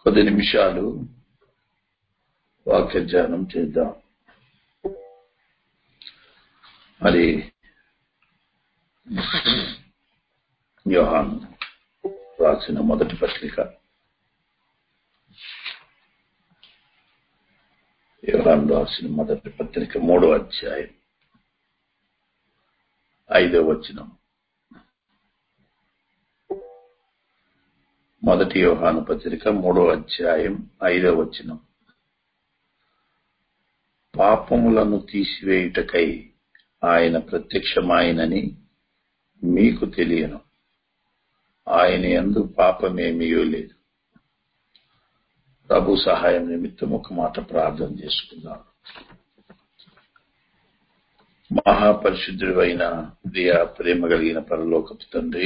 కొద్ది నిమిషాలు వాక్య ధ్యానం చేద్దాం మరి యోహాన్ రాసిన మొదటి పత్రిక యోహాన్ రాసిన మొదటి పత్రిక మూడో అధ్యాయం ఐదో వచనం మొదటి యోహాను పత్రిక మూడో అధ్యాయం ఐదో వచనం పాపములను తీసివేయుటకై ఆయన ప్రత్యక్షమాయనని మీకు తెలియను ఆయన ఎందు పాపమేమీయూ లేదు ప్రభు సహాయం నిమిత్తం ఒక మాట ప్రార్థన చేసుకుందాం మహాపరిశుద్ధుడైన ప్రియ ప్రేమ కలిగిన పరలోకపు తండ్రి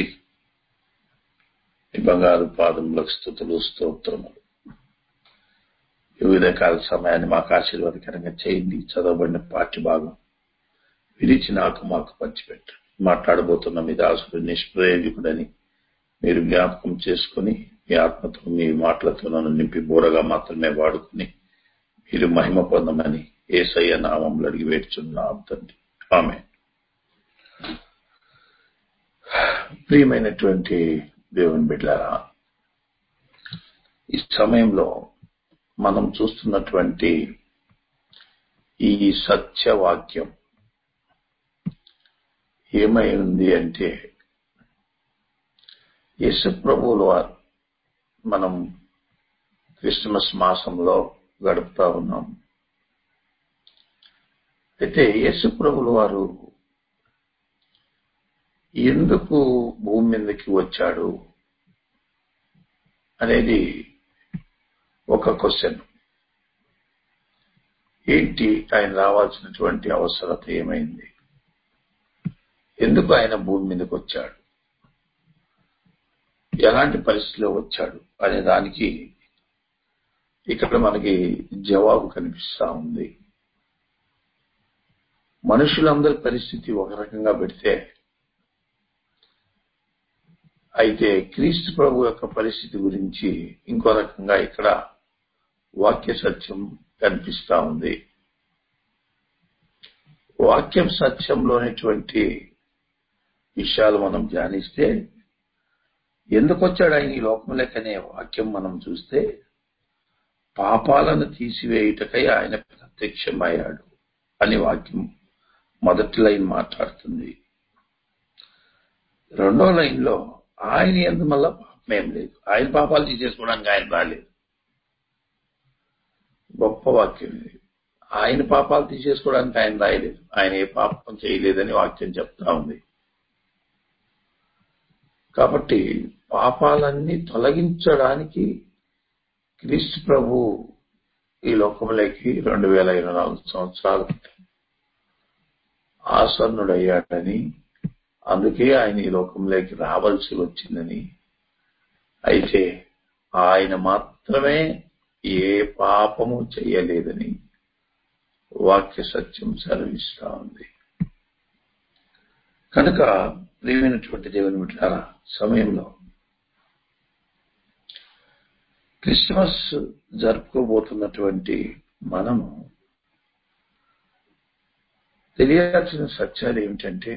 ఈ బంగారు పాదములకు స్థుతులు స్తోత్రములు వివిధ కాల సమయాన్ని మాకు ఆశీర్వాదకరంగా చేయండి చదవబడిన పాఠ్య భాగం విరిచి నాకు మాకు పంచిపెట్టండి మాట్లాడబోతున్న మీ దాసుడు నిష్ప్రయోజకుడని మీరు జ్ఞాపకం చేసుకుని మీ ఆత్మతో మీ మాటలతో నన్ను నింపి బోరగా మాత్రమే వాడుకుని మీరు మహిమ పొందమని ఏసయ్య నామంలో అడిగి వేడుచున్నాం తండ్రి ఆమె ప్రియమైనటువంటి దేవుని బిడ్డారా ఈ సమయంలో మనం చూస్తున్నటువంటి ఈ సత్యవాక్యం ఏమై ఉంది అంటే యేసు ప్రభువులు వారు మనం క్రిస్మస్ మాసంలో గడుపుతా ఉన్నాం అయితే యేసు ప్రభులు వారు ఎందుకు భూమి మీదకి వచ్చాడు అనేది ఒక క్వశ్చన్ ఏంటి ఆయన రావాల్సినటువంటి అవసరత ఏమైంది ఎందుకు ఆయన భూమి మీదకి వచ్చాడు ఎలాంటి పరిస్థితిలో వచ్చాడు అనే దానికి ఇక్కడ మనకి జవాబు కనిపిస్తా ఉంది మనుషులందరి పరిస్థితి ఒక రకంగా పెడితే అయితే క్రీస్తు ప్రభు యొక్క పరిస్థితి గురించి ఇంకో రకంగా ఇక్కడ వాక్య సత్యం కనిపిస్తా ఉంది వాక్యం సత్యంలోనేటువంటి విషయాలు మనం ధ్యానిస్తే ఎందుకు వచ్చాడు ఆయన ఈ లోకంలోకనే వాక్యం మనం చూస్తే పాపాలను తీసివేయుటకై ఆయన ప్రత్యక్షమయ్యాడు అని వాక్యం మొదటి లైన్ మాట్లాడుతుంది రెండో లైన్ లో ఆయన ఎందు మళ్ళా పాపమేం లేదు ఆయన పాపాలు తీసేసుకోవడానికి ఆయన రాలేదు గొప్ప వాక్యం ఇది ఆయన పాపాలు తీసేసుకోవడానికి ఆయన రాయలేదు ఆయన ఏ పాపం చేయలేదని వాక్యం చెప్తా ఉంది కాబట్టి పాపాలన్నీ తొలగించడానికి క్రీస్తు ప్రభు ఈ లోకంలోకి రెండు వేల ఇరవై నాలుగు సంవత్సరాలు ఆసన్నుడయ్యాడని అందుకే ఆయన ఈ లోకంలోకి రావాల్సి వచ్చిందని అయితే ఆయన మాత్రమే ఏ పాపము చేయలేదని వాక్య సత్యం సెలవిస్తా ఉంది కనుక ప్రియమైనటువంటి దేవుని బిడ్డారా సమయంలో క్రిస్మస్ జరుపుకోబోతున్నటువంటి మనము తెలియాల్సిన సత్యాలు ఏమిటంటే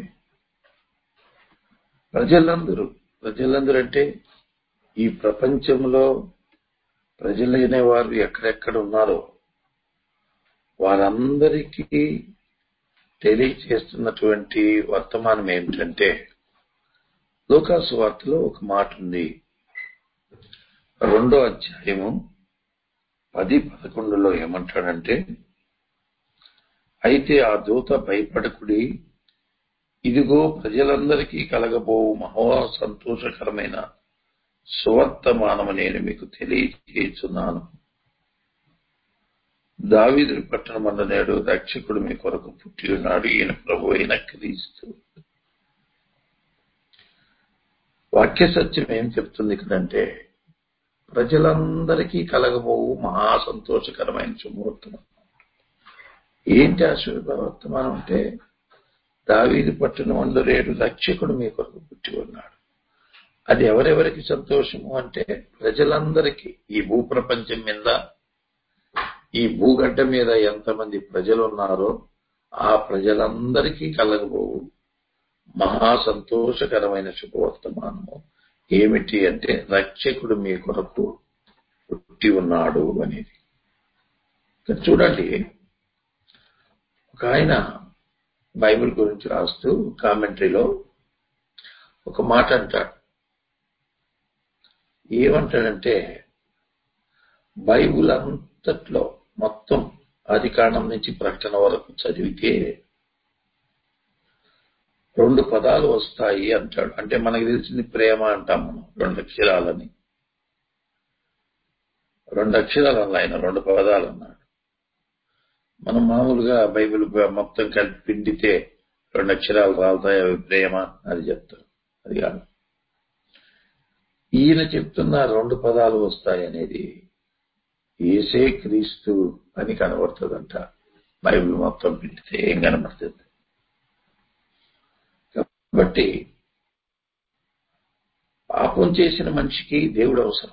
ప్రజలందరూ ప్రజలందరూ అంటే ఈ ప్రపంచంలో ప్రజలైన వారు ఎక్కడెక్కడ ఉన్నారో వారందరికీ తెలియచేస్తున్నటువంటి వర్తమానం ఏమిటంటే లోకాసు వార్తలో ఒక మాట ఉంది రెండో అధ్యాయము పది పదకొండులో ఏమంటాడంటే అయితే ఆ దూత భయపడకుడి ఇదిగో ప్రజలందరికీ కలగబోవు మహా సంతోషకరమైన సువర్తమానము నేను మీకు తెలియజేస్తున్నాను దావీదుడి పట్టణమందు నేడు రక్షకుడు మీ కొరకు పుట్టి ఉన్నాడు ఈయన ప్రభు అయిన క్రీస్తు వాక్య సత్యం ఏం చెప్తుంది ఇక్కడంటే ప్రజలందరికీ కలగబోవు మహా సంతోషకరమైన శుభవర్తమానం ఏంటి ఆ శుభవర్తమానం అంటే దావీది పట్టణం మందు రేడు రక్షకుడు మీ కొరకు పుట్టి ఉన్నాడు అది ఎవరెవరికి సంతోషము అంటే ప్రజలందరికీ ఈ భూప్రపంచం మీద ఈ భూగడ్డ మీద ఎంతమంది ప్రజలు ఉన్నారో ఆ ప్రజలందరికీ కలగబోవు మహా సంతోషకరమైన శుభవర్తమానము ఏమిటి అంటే రక్షకుడు మీ కొరకు పుట్టి ఉన్నాడు అనేది ఇక్కడ చూడండి ఒక ఆయన బైబిల్ గురించి రాస్తూ కామెంటరీలో ఒక మాట అంటాడు ఏమంటాడంటే బైబిల్ అంతట్లో మొత్తం ఆది కాండం నుంచి ప్రకటన వరకు చదివితే రెండు పదాలు వస్తాయి అంటాడు అంటే మనకు తెలిసింది ప్రేమ అంటాం మనం రెండు అక్షరాలని రెండు అక్షరాలు అన్న ఆయన రెండు పదాలు అన్నాడు మనం మామూలుగా బైబిల్ మొత్తం కలిపి పిండితే రెండు అక్షరాలు రాలుతాయి అవి ప్రేమ అది చెప్తారు అది కాదు ఈయన చెప్తున్న రెండు పదాలు వస్తాయి అనేది ఏసే క్రీస్తు అని కనబడుతుందంట బైబిల్ మొత్తం పిండితే ఏం కనబడుతుంది కాబట్టి పాపం చేసిన మనిషికి దేవుడు అవసరం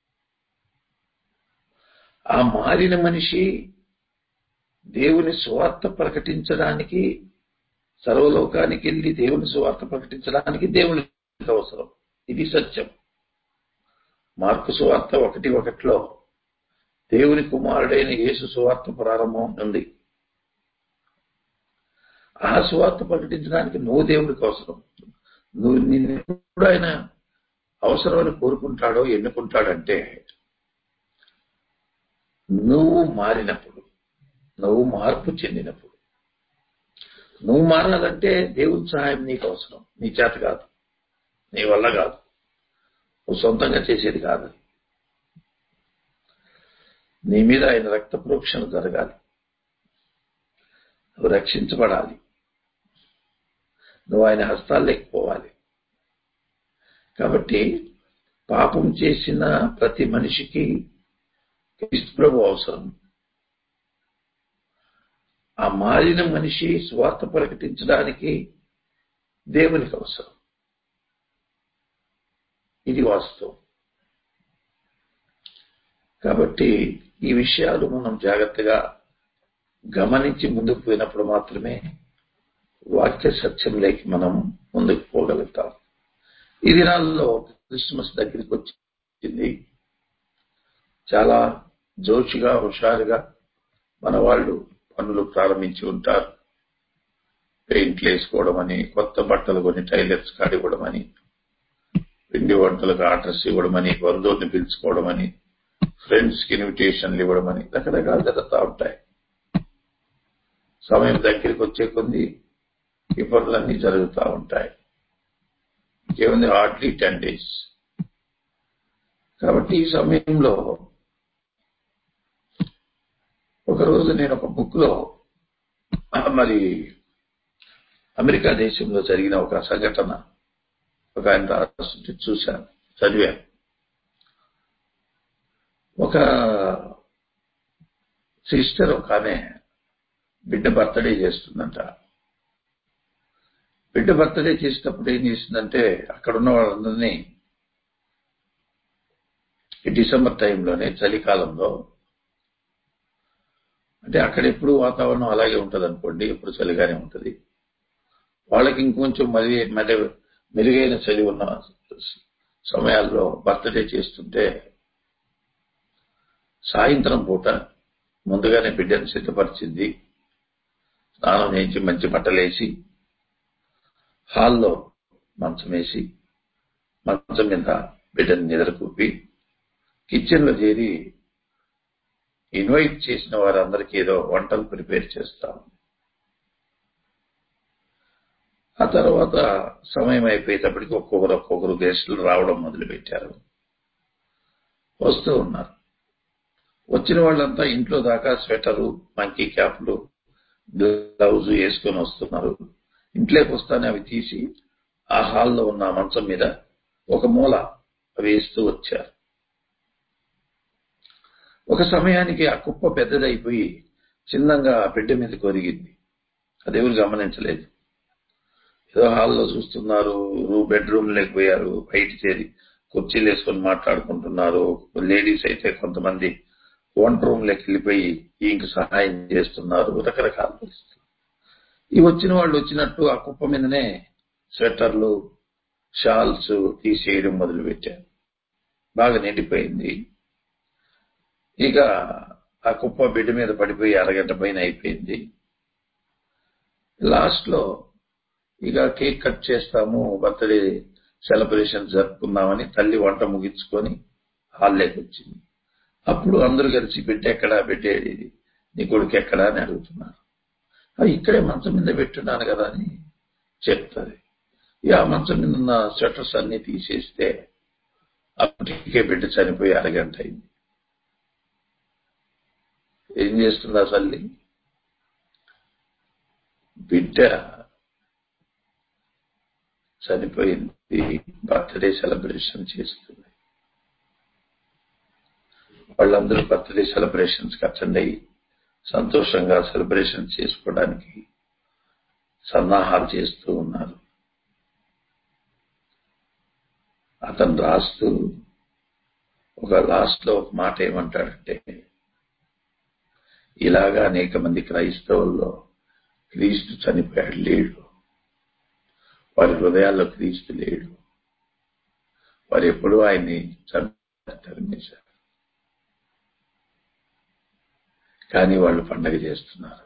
ఆ మారిన మనిషి దేవుని సువార్త ప్రకటించడానికి సర్వలోకానికి వెళ్ళి దేవుని సువార్త ప్రకటించడానికి దేవునికి అవసరం ఇది సత్యం మార్పు సువార్త ఒకటి ఒకటిలో దేవుని కుమారుడైన యేసు సువార్త ప్రారంభం ఉంది ఆ సువార్త ప్రకటించడానికి నువ్వు దేవుడికి అవసరం నువ్వు నిన్ను ఎప్పుడు ఆయన అవసరమని కోరుకుంటాడో ఎన్నుకుంటాడంటే నువ్వు మారినప్పుడు నువ్వు మార్పు చెందినప్పుడు నువ్వు మారాలంటే దేవుని సహాయం నీకు అవసరం నీ చేత కాదు నీ వల్ల కాదు నువ్వు సొంతంగా చేసేది కాదు నీ మీద ఆయన రక్త ప్రోక్షణ జరగాలి నువ్వు రక్షించబడాలి నువ్వు ఆయన హస్తాలు లేకపోవాలి కాబట్టి పాపం చేసిన ప్రతి మనిషికి క్రీస్తు ప్రభు అవసరం ఆ మారిన మనిషి స్వార్థ ప్రకటించడానికి దేవునికి అవసరం ఇది వాస్తవం కాబట్టి ఈ విషయాలు మనం జాగ్రత్తగా గమనించి ముందుకు పోయినప్పుడు మాత్రమే వాక్య సత్యంలోకి మనం ముందుకు పోగలుగుతాం ఈ దినాల్లో క్రిస్మస్ దగ్గరికి వచ్చింది చాలా జోషిగా హుషారుగా మన వాళ్ళు పనులు ప్రారంభించి ఉంటారు పెయింట్లు వేసుకోవడం అని కొత్త బట్టలు కొని టైలర్స్ కాడివ్వడం అని పిండి వంటలకు ఆర్డర్స్ ఇవ్వడం అని బంధువుల్ని పిలుచుకోవడం అని ఫ్రెండ్స్ కి ఇన్విటేషన్లు ఇవ్వడం అని రకరకాలు జరుగుతూ ఉంటాయి సమయం దగ్గరికి వచ్చే కొద్ది ఈ పనులన్నీ జరుగుతూ ఉంటాయి ఇంకేముంది హార్డ్లీ టెన్ డేస్ కాబట్టి ఈ సమయంలో ఒకరోజు నేను ఒక బుక్ లో మరి అమెరికా దేశంలో జరిగిన ఒక సంఘటన ఒక ఆయన రాస్తుంటే చూశాను చదివాను ఒక సిస్టర్ ఒక ఆమె బిడ్డ బర్త్డే చేస్తుందంట బిడ్డ బర్త్డే చేసేటప్పుడు ఏం చేసిందంటే అక్కడ ఉన్న వాళ్ళందరినీ ఈ డిసెంబర్ టైంలోనే చలికాలంలో అంటే అక్కడ ఎప్పుడు వాతావరణం అలాగే ఉంటది అనుకోండి ఎప్పుడు చలిగానే ఉంటది వాళ్ళకి ఇంకొంచెం మరి మరి మెరుగైన చలి ఉన్న సమయాల్లో బర్త్డే చేస్తుంటే సాయంత్రం పూట ముందుగానే బిడ్డను సిద్ధపరిచింది స్నానం చేయించి మంచి బట్టలేసి హాల్లో మంచం వేసి మంచం మీద బిడ్డని నిద్రకూపి కిచెన్ లో చేరి ఇన్వైట్ చేసిన వారందరికీ ఏదో వంటలు ప్రిపేర్ చేస్తాం ఆ తర్వాత సమయం అయిపోయేటప్పటికి ఒక్కొక్కరు ఒక్కొక్కరు గెస్టులు రావడం మొదలుపెట్టారు వస్తూ ఉన్నారు వచ్చిన వాళ్ళంతా ఇంట్లో దాకా స్వెటరు మంకీ క్యాప్లు గ్లౌజ్ వేసుకొని వస్తున్నారు ఇంట్లోకి వస్తానే అవి తీసి ఆ హాల్లో ఉన్న మంచం మీద ఒక మూల వేస్తూ వచ్చారు ఒక సమయానికి ఆ కుప్ప పెద్దదైపోయి చిన్నంగా బిడ్డ మీద కొరిగింది అదెవరు గమనించలేదు ఏదో హాల్లో చూస్తున్నారు బెడ్రూమ్ లేకపోయారు బయట చేరి కుర్చీలు వేసుకొని మాట్లాడుకుంటున్నారు లేడీస్ అయితే కొంతమంది వంట రూమ్ లెక్క వెళ్ళిపోయి ఈయనకి సహాయం చేస్తున్నారు రకరకాల పరిస్థితులు ఈ వచ్చిన వాళ్ళు వచ్చినట్టు ఆ కుప్ప మీదనే స్వెటర్లు షాల్స్ తీసేయడం మొదలు పెట్టారు బాగా నిండిపోయింది ఇక ఆ కుప్ప బిడ్డ మీద పడిపోయి అరగంట పైన అయిపోయింది లాస్ట్ లో ఇక కేక్ కట్ చేస్తాము బర్త్డే సెలబ్రేషన్ జరుపుకుందామని తల్లి వంట ముగించుకొని హాల్లోకి వచ్చింది అప్పుడు అందరూ కలిసి బిడ్డ ఎక్కడా బిడ్డేది నీ కొడుకు ఎక్కడా అని అడుగుతున్నారు "ఆ, ఇక్కడే మంచం మీద పెట్టున్నాను కదా అని చెప్తుంది ఇక ఆ మంచం మీద ఉన్న స్వెటర్స్ అన్ని తీసేస్తే అప్పటికే బిడ్డ చనిపోయి అరగంట అయింది ఏం చేస్తుంది ఆ తల్లి బిడ్డ చనిపోయింది బర్త్డే సెలబ్రేషన్ చేస్తుంది వాళ్ళందరూ బర్త్డే సెలబ్రేషన్స్ కి అటెండ్ అయ్యి సంతోషంగా సెలబ్రేషన్ చేసుకోవడానికి సన్నాహాలు చేస్తూ ఉన్నారు అతను రాస్తూ ఒక లాస్ట్ లో ఒక మాట ఏమంటాడంటే ఇలాగా అనేక మంది క్రైస్తవుల్లో క్రీస్తు చనిపోయాడు లేడు వారి హృదయాల్లో క్రీస్తు లేడు వారు ఎప్పుడూ ఆయన్ని చంపి తరిమేశారు కానీ వాళ్ళు పండగ చేస్తున్నారు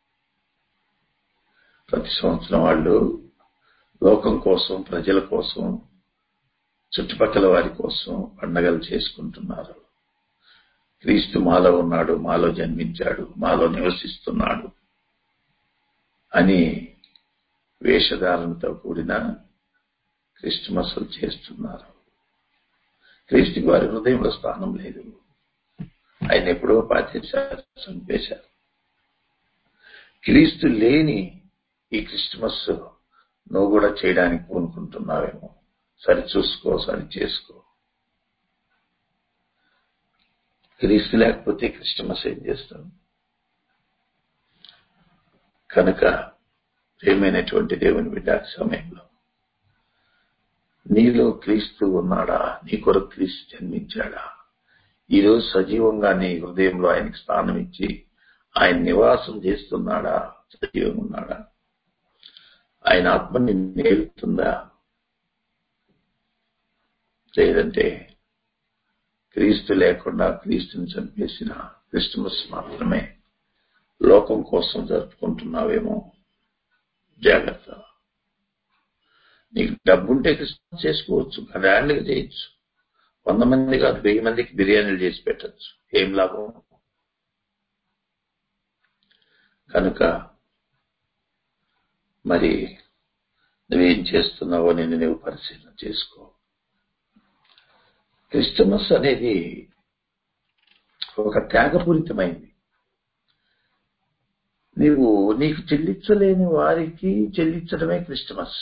ప్రతి సంవత్సరం వాళ్ళు లోకం కోసం ప్రజల కోసం చుట్టుపక్కల వారి కోసం పండగలు చేసుకుంటున్నారు క్రీస్తు మాలో ఉన్నాడు మాలో జన్మించాడు మాలో నివసిస్తున్నాడు అని వేషధారణతో కూడిన క్రిస్టమస్లు చేస్తున్నారు క్రీస్తుకి వారి హృదయంలో స్థానం లేదు ఆయన ఎప్పుడో పాచేశారు చంపేశారు క్రీస్తు లేని ఈ క్రిస్టమస్ నువ్వు కూడా చేయడానికి పూనుకుంటున్నావేమో సరి చూసుకో సరి చేసుకో క్రీస్తు లేకపోతే క్రిస్టమస్ ఏం చేస్తాం కనుక ప్రేమైనటువంటి దేవుని బిడ్డ సమయంలో నీలో క్రీస్తు ఉన్నాడా నీ కొరకు క్రీస్తు జన్మించాడా ఈరోజు సజీవంగా నీ హృదయంలో ఆయనకి స్థానం ఇచ్చి ఆయన నివాసం చేస్తున్నాడా సజీవంగా ఉన్నాడా ఆయన ఆత్మ నిన్ను నేలుతుందా లేదంటే క్రీస్తు లేకుండా క్రీస్తుని చంపేసిన క్రిస్టమస్ మాత్రమే లోకం కోసం జరుపుకుంటున్నావేమో జాగ్రత్త నీకు డబ్బుంటే క్రిస్మస్ చేసుకోవచ్చు గ్రాండ్గా చేయొచ్చు వంద మంది కాదు వెయ్యి మందికి బిర్యానీలు చేసి పెట్టచ్చు ఏం లాభం కనుక మరి నువ్వేం చేస్తున్నావో నేను నువ్వు పరిశీలన చేసుకో క్రిస్టమస్ అనేది ఒక త్యాగపూరితమైంది నీవు నీకు చెల్లించలేని వారికి చెల్లించడమే క్రిస్టమస్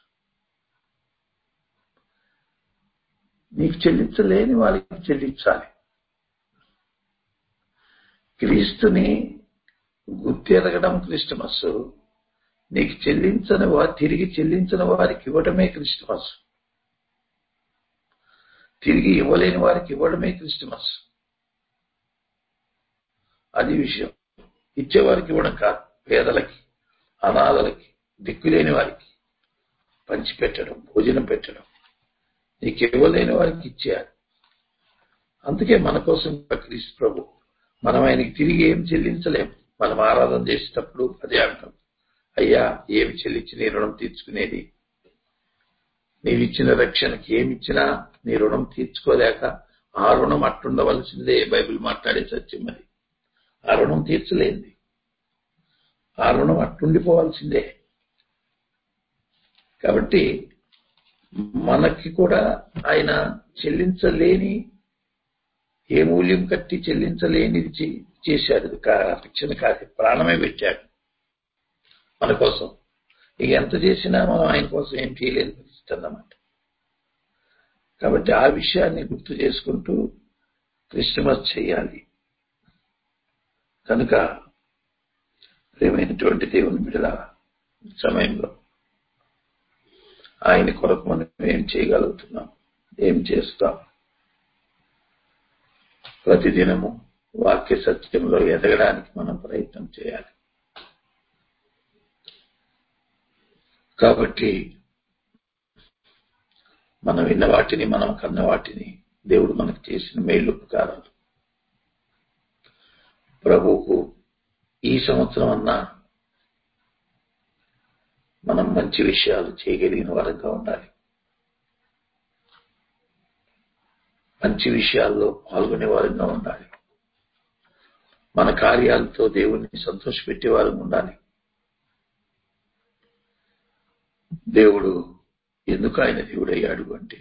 నీకు చెల్లించలేని వారికి చెల్లించాలి క్రీస్తుని గుర్తెరగడం క్రిస్టమస్ నీకు చెల్లించని వారు తిరిగి చెల్లించని వారికి ఇవ్వడమే క్రిస్టమస్ తిరిగి ఇవ్వలేని వారికి ఇవ్వడమే క్రిస్టమస్ అది విషయం ఇచ్చేవారికి ఇవ్వడం కాదు పేదలకి అనాథలకి దిక్కులేని వారికి పంచిపెట్టడం భోజనం పెట్టడం నీకు ఇవ్వలేని వారికి ఇచ్చేయాలి అందుకే మన కోసం క్రీస్తు ప్రభు మనం ఆయనకి తిరిగి ఏం చెల్లించలేం మనం ఆరాధన చేసేటప్పుడు అదే అంటాం అయ్యా ఏమి చెల్లించి నీ రుణం తీర్చుకునేది నీవిచ్చిన రక్షణకి ఏమిచ్చినా నీ రుణం తీర్చుకోలేక ఆ రుణం అట్టుండవలసిందే బైబిల్ మాట్లాడే సత్యం మరి ఆ రుణం తీర్చలేంది ఆ రుణం అట్టుండిపోవాల్సిందే కాబట్టి మనకి కూడా ఆయన చెల్లించలేని ఏ మూల్యం కట్టి చెల్లించలేనిది చే- చేశాడు కా- రక్షణ కాదు ప్రాణమే పెట్టాడు మన కోసం ఇక ఎంత చేసినా మనం ఆయన కోసం ఏం చేయలేదు పరిస్థితి అన్నమాట కాబట్టి ఆ విషయాన్ని గుర్తు చేసుకుంటూ క్రిస్టమస్ చేయాలి కనుక ప్రేమైనటువంటి దేవుని బిడల సమయంలో ఆయన కొరకు మనం ఏం చేయగలుగుతున్నాం ఏం చేస్తాం ప్రతిదినము వాక్య సత్యంలో ఎదగడానికి మనం ప్రయత్నం చేయాలి కాబట్టి మనం విన్న వాటిని మనం కన్న వాటిని దేవుడు మనకు చేసిన మేలు ఉపకారాలు ప్రభువుకు ఈ సంవత్సరం అన్నా మనం మంచి విషయాలు చేయగలిగిన వారంగా ఉండాలి మంచి విషయాల్లో పాల్గొనే వారంగా ఉండాలి మన కార్యాలతో దేవుణ్ణి సంతోషపెట్టే వారంగా ఉండాలి దేవుడు ఎందుకు ఆయన దేవుడయ్యాడు అంటే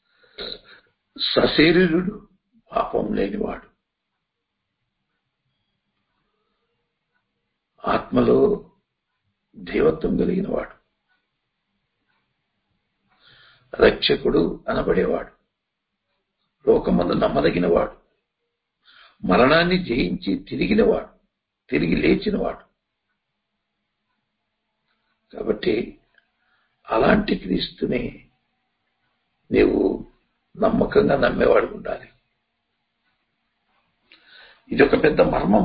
సశరీరుడు పాపం లేనివాడు ఆత్మలో దేవత్వం కలిగిన వాడు రక్షకుడు అనబడేవాడు లోకమందు నమ్మదగినవాడు మరణాన్ని జయించి తిరిగినవాడు తిరిగి లేచినవాడు కాబట్టి అలాంటి క్రీస్తుని నీవు నమ్మకంగా నమ్మేవాడు ఉండాలి ఇది ఒక పెద్ద మర్మం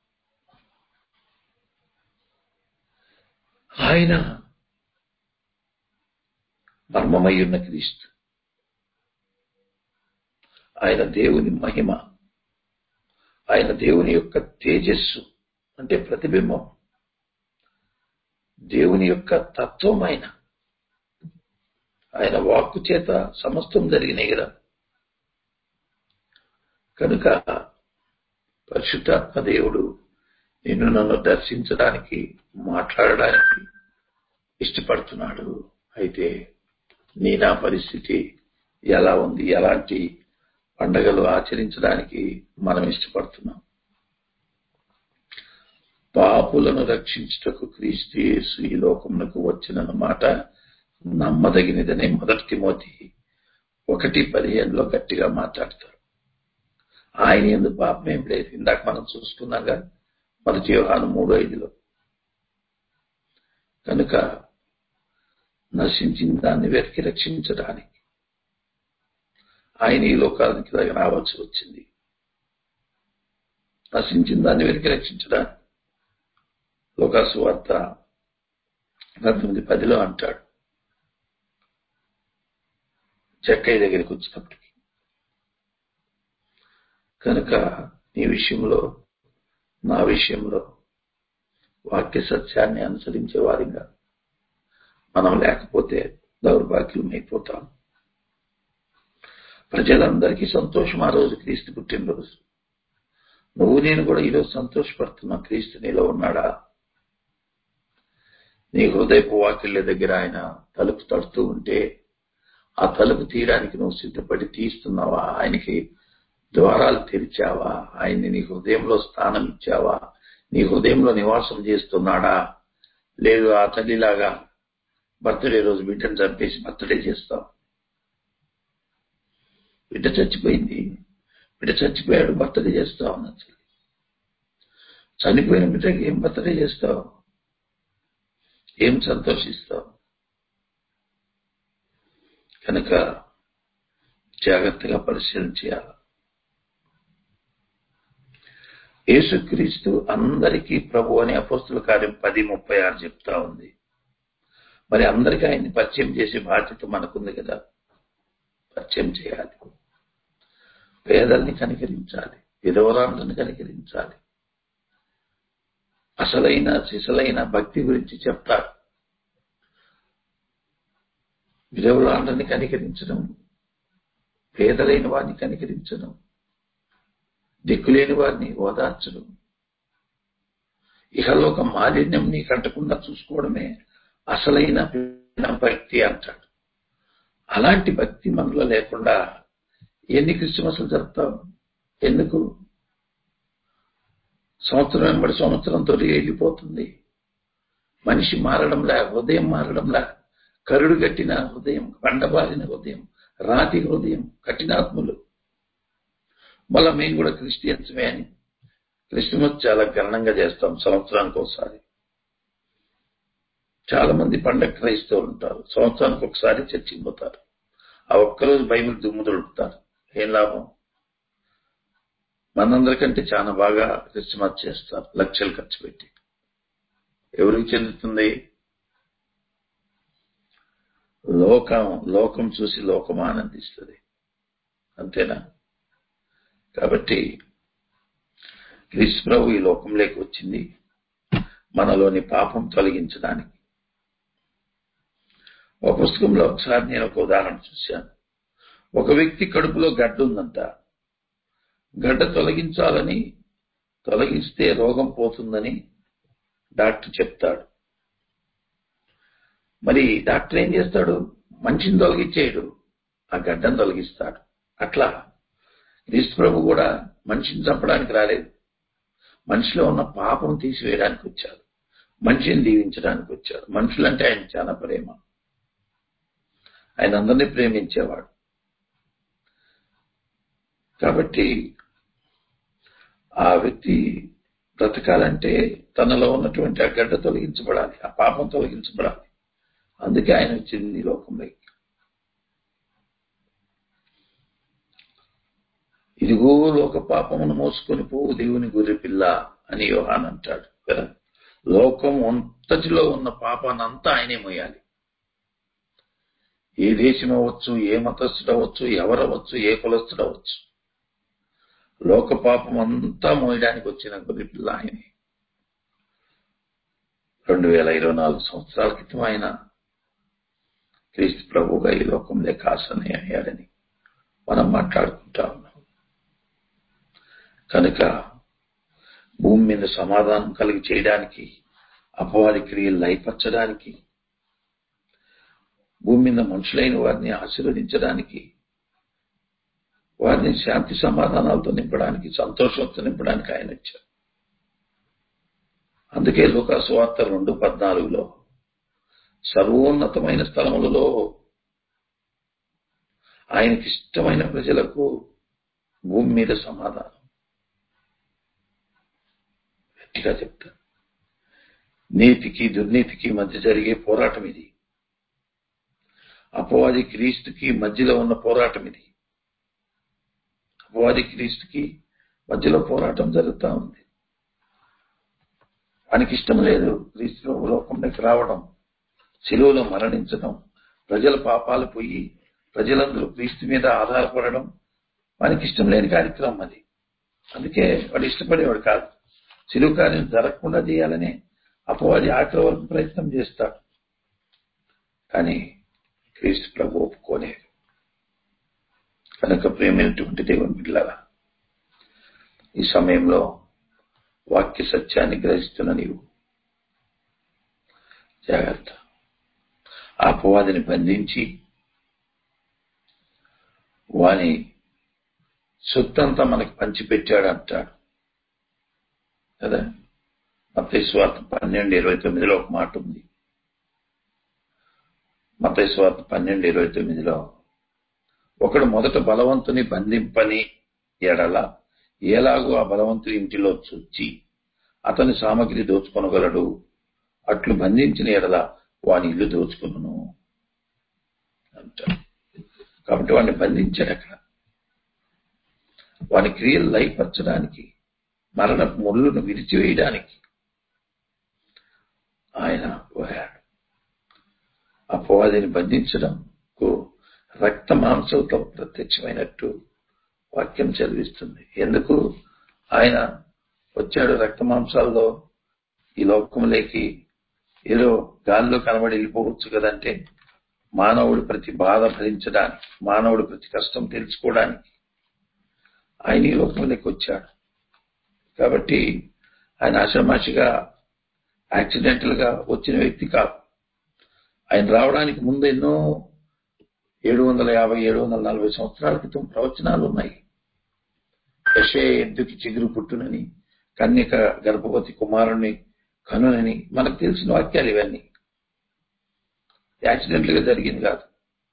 ఆయన మర్మమై ఉన్న క్రీస్తు ఆయన దేవుని మహిమ ఆయన దేవుని యొక్క తేజస్సు అంటే ప్రతిబింబం దేవుని యొక్క తత్వం ఆయన ఆయన వాక్కు చేత సమస్తం జరిగినాయి కదా కనుక పరిశుద్ధాత్మ దేవుడు నిన్ను నన్ను దర్శించడానికి మాట్లాడడానికి ఇష్టపడుతున్నాడు అయితే నీ నా పరిస్థితి ఎలా ఉంది ఎలాంటి పండగలు ఆచరించడానికి మనం ఇష్టపడుతున్నాం పాపులను రక్షించుటకు క్రీస్తు యేసు ఈ లోకమునకు వచ్చిన మాట నమ్మదగినదనే మొదటి తిమోతి ఒకటి పదిహేనులో గట్టిగా మాట్లాడతారు ఆయన ఎందుకు పాపం ఏం లేదు ఇందాక మనం చూసుకున్నాగా మొదటి వ్యవహారం మూడు ఐదులో కనుక నశించిన దాన్ని వెతికి రక్షించడానికి ఆయన ఈ లోకానికి దగ్గర రావాల్సి వచ్చింది నశించిన దాన్ని వెతికి రక్షించడానికి లోకాసు వార్త పంతొమ్మిది పదిలో అంటాడు చెక్కయ్య దగ్గరికి వచ్చినప్పటికి కనుక నీ విషయంలో నా విషయంలో వాక్య సత్యాన్ని అనుసరించే వారిగా మనం లేకపోతే దౌర్భాగ్యమైపోతాం ప్రజలందరికీ సంతోషం ఆ రోజు క్రీస్తు పుట్టినరోజు నువ్వు నేను కూడా ఈరోజు సంతోషపడుతున్నా క్రీస్తు నీలో ఉన్నాడా నీ హృదయపు వాకిళ్ళ దగ్గర ఆయన తలుపు తడుతూ ఉంటే ఆ తలుపు తీయడానికి నువ్వు సిద్ధపడి తీస్తున్నావా ఆయనకి ద్వారాలు తెరిచావా ఆయన్ని నీ హృదయంలో స్థానం ఇచ్చావా నీ హృదయంలో నివాసం చేస్తున్నాడా లేదు ఆ తల్లిలాగా బర్త్డే రోజు బిడ్డను చంపేసి బర్త్డే చేస్తావు బిడ్డ చచ్చిపోయింది బిడ్డ చచ్చిపోయాడు బర్త్డే చేస్తావు అన్నది చనిపోయిన బిడ్డకి ఏం బర్త్డే చేస్తావు ఏం సంతోషిస్తావు కనుక జాగ్రత్తగా పరిశీలన చేయాలి యేసుక్రీస్తు అందరికీ ప్రభు అని అపోస్తుల కార్యం పది ముప్పై ఆరు చెప్తా ఉంది మరి అందరికీ ఆయన్ని పరిచయం చేసే బాధ్యత మనకుంది కదా పరిచయం చేయాలి పేదల్ని కనికరించాలి విధవరాలను కనికరించాలి అసలైన సిసలైన భక్తి గురించి చెప్తారు విధవరాలని కనికరించడం పేదలైన వారిని కనికరించడం దిక్కులేని వారిని ఓదార్చడం ఇహలోక మాలిన్యం నీ కంటకుండా చూసుకోవడమే అసలైన భక్తి అంటాడు అలాంటి భక్తి మనలో లేకుండా ఎన్ని క్రిస్మస్లు జరుపుతాం ఎందుకు సంవత్సరం వెంబడి సంవత్సరం తొలిగి వెళ్ళిపోతుంది మనిషి మారడంలా హృదయం మారడంలా కరుడు కట్టిన హృదయం బండబారిన హృదయం రాతి హృదయం కఠినాత్ములు మళ్ళా మేము కూడా క్రిస్టియన్స్మే అని క్రిస్మస్ చాలా ఘనంగా చేస్తాం సంవత్సరానికి ఒకసారి చాలా మంది పండగ క్రైస్తవులు ఉంటారు సంవత్సరానికి ఒకసారి చర్చికి పోతారు ఆ ఒక్కరోజు బైబిల్ దుమ్ము దొరుకుతారు ఏం లాభం మనందరికంటే చాలా బాగా క్రిస్మస్ చేస్తారు లక్షలు ఖర్చు పెట్టి ఎవరికి చెందుతుంది లోకం లోకం చూసి లోకం ఆనందిస్తుంది అంతేనా కాబట్టి క్రీస్తు ప్రభు ఈ లోకంలోకి వచ్చింది మనలోని పాపం తొలగించడానికి ఒక పుస్తకంలో ఒకసారి నేను ఒక ఉదాహరణ చూశాను ఒక వ్యక్తి కడుపులో గడ్డ ఉందంట గడ్డ తొలగించాలని తొలగిస్తే రోగం పోతుందని డాక్టర్ చెప్తాడు మరి డాక్టర్ ఏం చేస్తాడు మనిషిని తొలగించేయడు ఆ గడ్డను తొలగిస్తాడు అట్లా క్రీస్తు ప్రభు కూడా మనిషిని చంపడానికి రాలేదు మనిషిలో ఉన్న పాపం తీసివేయడానికి వచ్చాడు మనిషిని దీవించడానికి వచ్చాడు మనుషులంటే ఆయన చాలా ప్రేమ ఆయన అందరినీ ప్రేమించేవాడు కాబట్టి ఆ వ్యక్తి బ్రతకాలంటే తనలో ఉన్నటువంటి ఆ గడ్డ తొలగించబడాలి ఆ పాపం తొలగించబడాలి అందుకే ఆయన వచ్చింది ఈ లోకంలోకి ఇదిగో లోక పాపమును మోసుకొని పోవు దేవుని గొర్రె పిల్ల అని యోహాన్ అంటాడు కదా లోకం అంతటిలో ఉన్న పాపాన్ని అంతా ఆయనే మోయాలి ఏ దేశం అవ్వచ్చు ఏ మతస్థుడు అవ్వచ్చు ఎవరవచ్చు ఏ కులస్థుడు అవ్వచ్చు లోక పాపం అంతా మోయడానికి వచ్చిన గొర్రె పిల్ల ఆయనే రెండు వేల ఇరవై నాలుగు సంవత్సరాల క్రితం ఆయన క్రీస్తు ప్రభుగా ఈ లోకంలో కాసనే అయ్యాడని మనం మాట్లాడుకుంటా ఉన్నాం కనుక భూమి మీద సమాధానం కలిగి చేయడానికి అపవాది క్రియలు లయపరచడానికి భూమి మీద మనుషులైన వారిని ఆశీర్వదించడానికి వారిని శాంతి సమాధానాలతో నింపడానికి సంతోషంతో నింపడానికి ఆయన వచ్చారు అందుకే లోకాసు వార్త రెండు పద్నాలుగులో సర్వోన్నతమైన స్థలములలో ఆయనకి ఇష్టమైన ప్రజలకు భూమి మీద సమాధానం గట్టిగా చెప్తా నీతికి దుర్నీతికి మధ్య జరిగే పోరాటం ఇది అపవాది క్రీస్తుకి మధ్యలో ఉన్న పోరాటం ఇది అపవాది క్రీస్తుకి మధ్యలో పోరాటం జరుగుతూ ఉంది వానికి ఇష్టం లేదు క్రీస్తు లోకంలోకి రావడం శిలువలో మరణించడం ప్రజల పాపాలు పోయి ప్రజలందరూ క్రీస్తు మీద ఆధారపడడం వానికి ఇష్టం లేని కార్యక్రమం అది అందుకే వాడు ఇష్టపడేవాడు కాదు శిలువ కార్యం జరగకుండా చేయాలని అపవాది ఆఖరి వరకు ప్రయత్నం చేస్తాడు కానీ క్రీస్తు ప్రభు ఒప్పుకోలేదు కనుక ప్రేమైనటువంటి దేవుని బిడ్డలారా ఈ సమయంలో వాక్య సత్యాన్ని గ్రహిస్తున్న నీవు జాగ్రత్త ఆ అపవాదిని బంధించి వాని సొత్తంతా మనకి పంచిపెట్టాడు అంటాడు కదా మతేశ్వార్త పన్నెండు ఇరవై తొమ్మిదిలో ఒక మాట ఉంది మతేశ్వార్త పన్నెండు ఇరవై తొమ్మిదిలో ఒకడు మొదట బలవంతుని బంధింపని ఎడల ఎలాగో ఆ బలవంతుని ఇంటిలో చొచ్చి అతని సామగ్రి దోచుకొనగలడు అట్లు బంధించిన ఎడల వాని ఇల్లు దోచుకును అంటాడు కాబట్టి వాడిని బంధించాడు అక్కడ వాని క్రియలు లయపరచడానికి మరణ ముళ్ళును విరిచివేయడానికి ఆయన పోయాడు అపవాదిని బంధించడంకు రక్త మాంసంతో ప్రత్యక్షమైనట్టు వాక్యం చదివిస్తుంది ఎందుకు ఆయన వచ్చాడు రక్త మాంసాల్లో ఈ లోకంలోకి ఏదో గాల్లో కనబడి వెళ్ళిపోవచ్చు కదంటే మానవుడు ప్రతి బాధ భరించడానికి మానవుడు ప్రతి కష్టం తెలుసుకోవడానికి ఆయన ఈ లోకంలోకి వచ్చాడు కాబట్టి ఆయన ఆషామాషిగా యాక్సిడెంటల్ గా వచ్చిన వ్యక్తి కాదు ఆయన రావడానికి ముందు ఎన్నో ఏడు వందల యాభై ఏడు వందల నలభై సంవత్సరాల క్రితం ప్రవచనాలు ఉన్నాయి యశే ఎద్దుకి చిగురు పుట్టునని కన్యక గర్భవతి కుమారుని కనునని మనకు తెలిసిన వాక్యాలు ఇవన్నీ యాక్సిడెంటల్ గా జరిగింది కాదు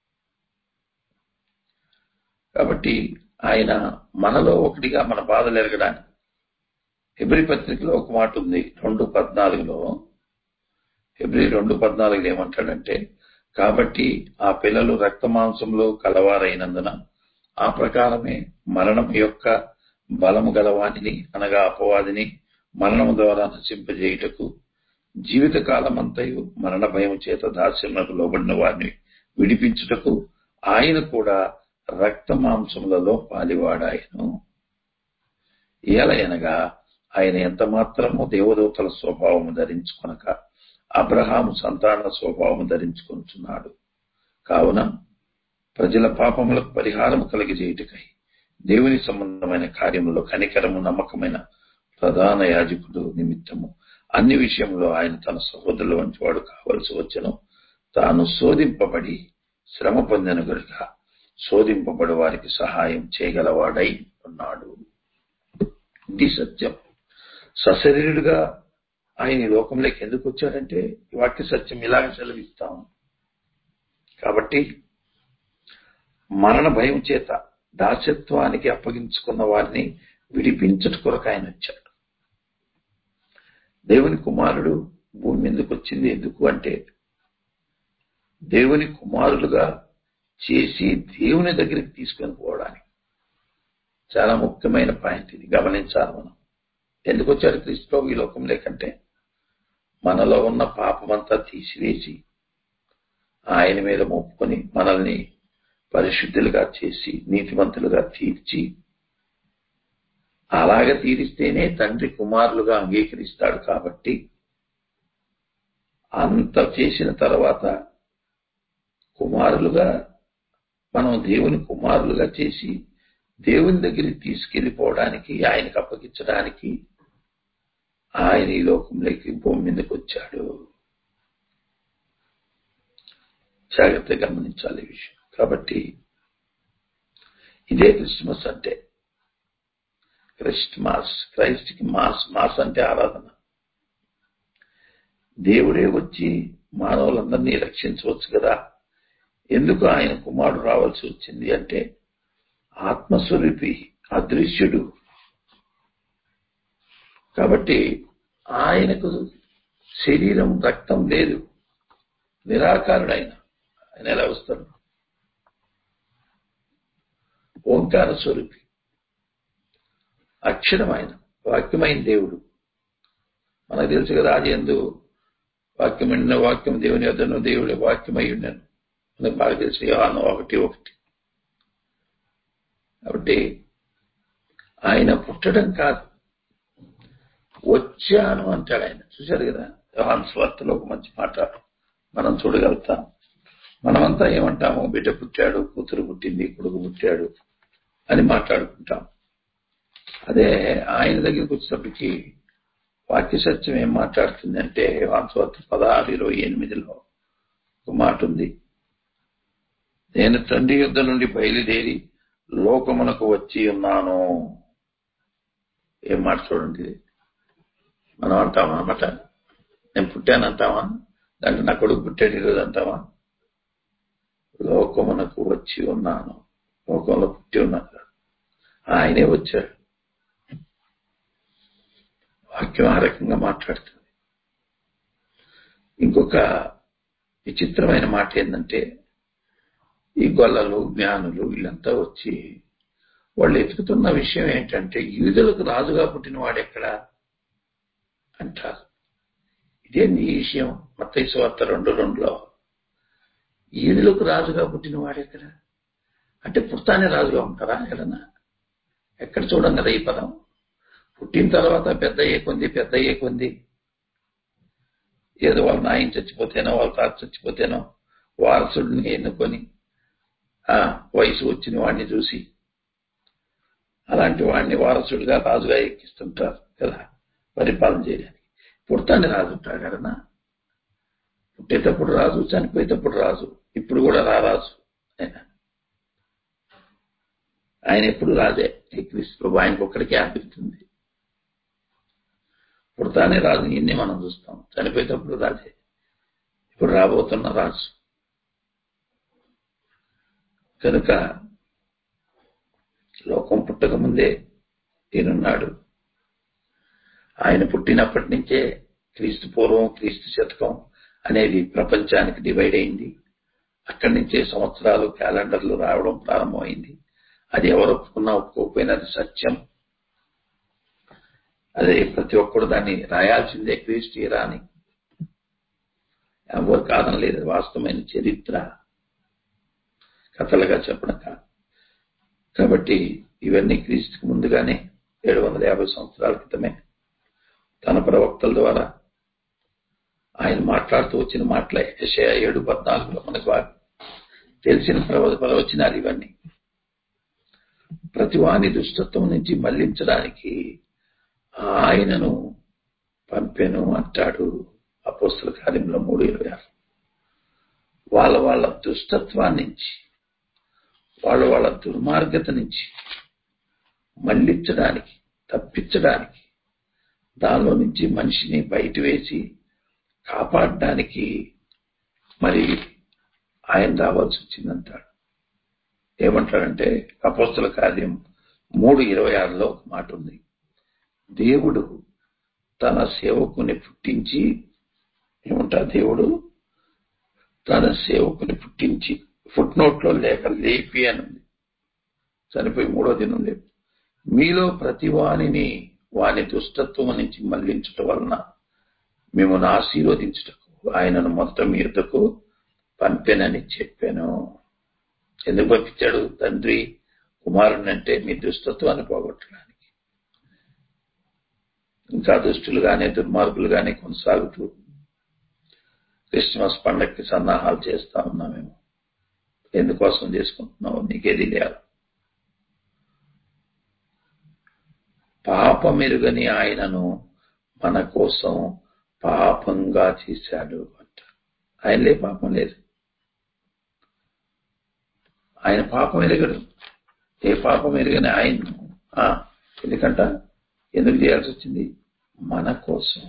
కాబట్టి ఆయన మనలో ఒకటిగా మన బాధలు ఎరగడానికి ఎబ్రి పత్రికలో ఒక మాట ఉంది రెండు పద్నాలుగులో ఫిబ్రవరి రెండు పద్నాలుగులో ఏమంటాడంటే కాబట్టి ఆ పిల్లలు రక్త మాంసంలో కలవారైనందున ఆ ప్రకారమే మరణం యొక్క బలము గలవానిని అనగా అపవాదిని మరణము ద్వారా నశింపజేయుటకు జీవిత కాలమంతయు మరణ భయం చేత దాస్యమునకు లోబడిన వారిని విడిపించుటకు ఆయన కూడా రక్త మాంసములలో పాలివాడాయను ఏలయనగా ఆయన ఎంత మాత్రము దేవదూతల స్వభావము ధరించుకొనక అబ్రహాము సంతాన స్వభావము ధరించుకుంటున్నాడు కావున ప్రజల పాపములకు పరిహారము కలిగజేయుటకై దేవుని సంబంధమైన కార్యములో కనికరము నమ్మకమైన ప్రధాన యాజకుడు నిమిత్తము అన్ని విషయంలో ఆయన తన సహోదరుల వంటి వాడు కావలసి వచ్చను తాను శోధింపబడి శ్రమ పొందినగురిగా శోధింపబడి వారికి సహాయం చేయగలవాడై ఉన్నాడు ఇది సత్యం సశరీరుడుగా ఆయన ఈ లోకంలోకి ఎందుకు వచ్చాడంటే ఈ వాక్య సత్యం ఇలాగ సెలవిస్తాం కాబట్టి మరణ భయం చేత దాస్యత్వానికి అప్పగించుకున్న వారిని విడిపించట కొరకు ఆయన వచ్చాడు దేవుని కుమారుడు భూమి మీదకి వచ్చింది ఎందుకు అంటే దేవుని కుమారులుగా చేసి దేవుని దగ్గరికి తీసుకొని పోవడానికి చాలా ముఖ్యమైన పాయింట్ ఇది గమనించాలి మనం ఎందుకు వచ్చాడు క్రీస్తు ఈ లోకం లేకంటే మనలో ఉన్న పాపమంతా తీసివేసి ఆయన మీద మోపుకొని మనల్ని పరిశుద్ధులుగా చేసి నీతిమంతులుగా తీర్చి అలాగ తీరిస్తేనే తండ్రి కుమారులుగా అంగీకరిస్తాడు కాబట్టి అంత చేసిన తర్వాత కుమారులుగా మనం దేవుని కుమారులుగా చేసి దేవుని దగ్గరికి తీసుకెళ్లిపోవడానికి ఆయనకు అప్పగించడానికి ఆయన ఈ లోకంలోకి భూమి మీదకి వచ్చాడు జాగ్రత్తగా గమనించాలి ఈ విషయం కాబట్టి ఇదే క్రిస్మస్ అంటే క్రిస్మస్ క్రైస్ట్కి మాస్ మాస్ అంటే ఆరాధన దేవుడే వచ్చి మానవులందరినీ రక్షించవచ్చు కదా ఎందుకు ఆయన కుమారుడు రావాల్సి వచ్చింది అంటే ఆత్మస్వరూపి అదృశ్యుడు కాబట్టి ఆయనకు శరీరం రక్తం లేదు నిరాకారుడు ఆయన ఆయన ఎలా వస్తాడు ఓంకార స్వరూపి అక్షరమైన వాక్యమైన దేవుడు మనకు తెలుసు కదా అది ఎందు వాక్యమైన వాక్యం దేవుని వద్దను దేవుడి వాక్యమై ఉన్నాను మనకు బాగా తెలుసు యోహాను ఒకటి ఒకటి కాబట్టి ఆయన పుట్టడం కాదు వచ్చాను అంటాడు ఆయన చూశారు కదా యోహాన్ స్వార్థలో ఒక మంచి మాట మనం చూడగలుగుతాం మనమంతా ఏమంటాము బిడ్డ పుట్టాడు కూతురు పుట్టింది కొడుకు పుట్టాడు అని మాట్లాడుకుంటాం అదే ఆయన దగ్గరికి వచ్చేటప్పటికి వాక్య సత్యం ఏం మాట్లాడుతుంది అంటే వాంస్వార్థ పదహారు ఇరవై ఎనిమిదిలో ఒక మాట ఉంది నేను తండ్రి యుద్ధ నుండి బయలుదేరి లోకమునకు వచ్చి ఉన్నాను ఏం మాట చూడండి మనం అంటామా అన్నమాట నేను పుట్టాను అంటామా దాంట్లో నా కొడుకు పుట్టాడు ఈరోజు అంటామా లోకమునకు వచ్చి ఉన్నాను లోకంలో పుట్టి ఉన్నాను ఆయనే వచ్చాడు వాక్యం ఆ రకంగా మాట్లాడుతుంది ఇంకొక విచిత్రమైన మాట ఏంటంటే ఈ గొల్లలు జ్ఞానులు వీళ్ళంతా వచ్చి వాళ్ళు ఎతుకుతున్న విషయం ఏంటంటే యూదులకు రాజుగా పుట్టిన వాడెక్కడా అంటారు ఇదేంది ఈ విషయం మత్తైసు వార్త రెండు రెండులో ఈదులకు రాజుగా పుట్టిన వాడెక్కడ అంటే పుట్టానే రాజుగా ఉంటారా ఎక్కడన్నా ఎక్కడ చూడం కదా ఈ పదం పుట్టిన తర్వాత పెద్ద అయ్యే కొంది పెద్ద అయ్యే కొంది ఏదో వాళ్ళ నాయన చచ్చిపోతేనో వాళ్ళ తాత చచ్చిపోతేనో వారసుడిని ఎన్నుకొని ఆ వయసు వచ్చిన వాడిని చూసి అలాంటి వాడిని వారసుడిగా రాజుగా ఎక్కిస్తుంటారు కదా పరిపాలన చేయడానికి పుడతాన్ని రాజు ఉంటాడు కదనా పుట్టేటప్పుడు రాజు చనిపోయేటప్పుడు రాజు ఇప్పుడు కూడా రారాజు ఆయన ఆయన ఎప్పుడు రాజే ఈ క్రీస్తు ఆయనకు ఒక్కడికే అనిపిస్తుంది పుడతానే రాజు ఇన్ని మనం చూస్తాం చనిపోయేటప్పుడు రాజే ఇప్పుడు రాబోతున్న రాజు కనుక లోకం పుట్టక ముందే ఈయనున్నాడు ఆయన పుట్టినప్పటి నుంచే క్రీస్తు పూర్వం క్రీస్తు శతకం అనేది ప్రపంచానికి డివైడ్ అయింది అక్కడి నుంచే సంవత్సరాలు క్యాలెండర్లు రావడం ప్రారంభమైంది అది ఎవరు ఒప్పుకున్నా ఒప్పుకోకపోయినా అది సత్యం అదే ప్రతి ఒక్కరు దాన్ని రాయాల్సిందే క్రీస్తు ఇరా అని ఎవరు కాదని లేదు వాస్తవమైన చరిత్ర కథలుగా చెప్పడం కాదు కాబట్టి ఇవన్నీ క్రీస్తుకు ముందుగానే ఏడు వందల యాభై సంవత్సరాల క్రితమే తన ప్రవక్తల ద్వారా ఆయన మాట్లాడుతూ వచ్చిన మాటలే యశయ ఏడు పద్నాలుగులో మనకు వారు తెలిసిన ప్రవ ప్రవచనాలు ఇవన్నీ ప్రతివాని దుష్టత్వం నుంచి మళ్లించడానికి ఆయనను పంపెను అంటాడు అపోస్తుల కార్యంలో మూడు ఇరవై ఆరు వాళ్ళ వాళ్ళ దుష్టత్వాన్ని నుంచి వాళ్ళ వాళ్ళ దుర్మార్గత నుంచి మళ్లించడానికి తప్పించడానికి దానిలో నుంచి మనిషిని బయట వేసి కాపాడడానికి మరి ఆయన రావాల్సి వచ్చిందంటాడు ఏమంటాడంటే అపోస్తుల కార్యం మూడు ఇరవై ఆరులో ఒక మాట ఉంది దేవుడు తన సేవకుని పుట్టించి ఏమంటారు దేవుడు తన సేవకుని పుట్టించి ఫుట్ నోట్ లో లేక లేపి అని ఉంది చనిపోయి మూడో దినం లేపు మీలో ప్రతి వానిని వాని దుష్టత్వం నుంచి మళ్లించటం వలన మిమ్మల్ని ఆశీర్వదించుటకు ఆయనను మొత్తం మీ యుద్ధకు పంపెనని చెప్పాను ఎందుకు పంపించాడు తండ్రి కుమారుని అంటే మీ దుష్టత్వాన్ని పోగొట్టడానికి ఇంకా దుష్టులుగానే దుర్మార్గులుగానే కొనసాగుతూ క్రిస్మస్ పండగకి సన్నాహాలు చేస్తా ఉన్నామేమో ఎందుకోసం చేసుకుంటున్నావు నీకే తెలియాలి పాపమెరుగని ఆయనను మన కోసం పాపంగా చేశాడు అంట ఆయనలే పాపం లేదు ఆయన పాపం ఎరగడు ఏ పాపం ఎరగని ఆయన ఎందుకంట ఎందుకు చేయాల్సి వచ్చింది మన కోసం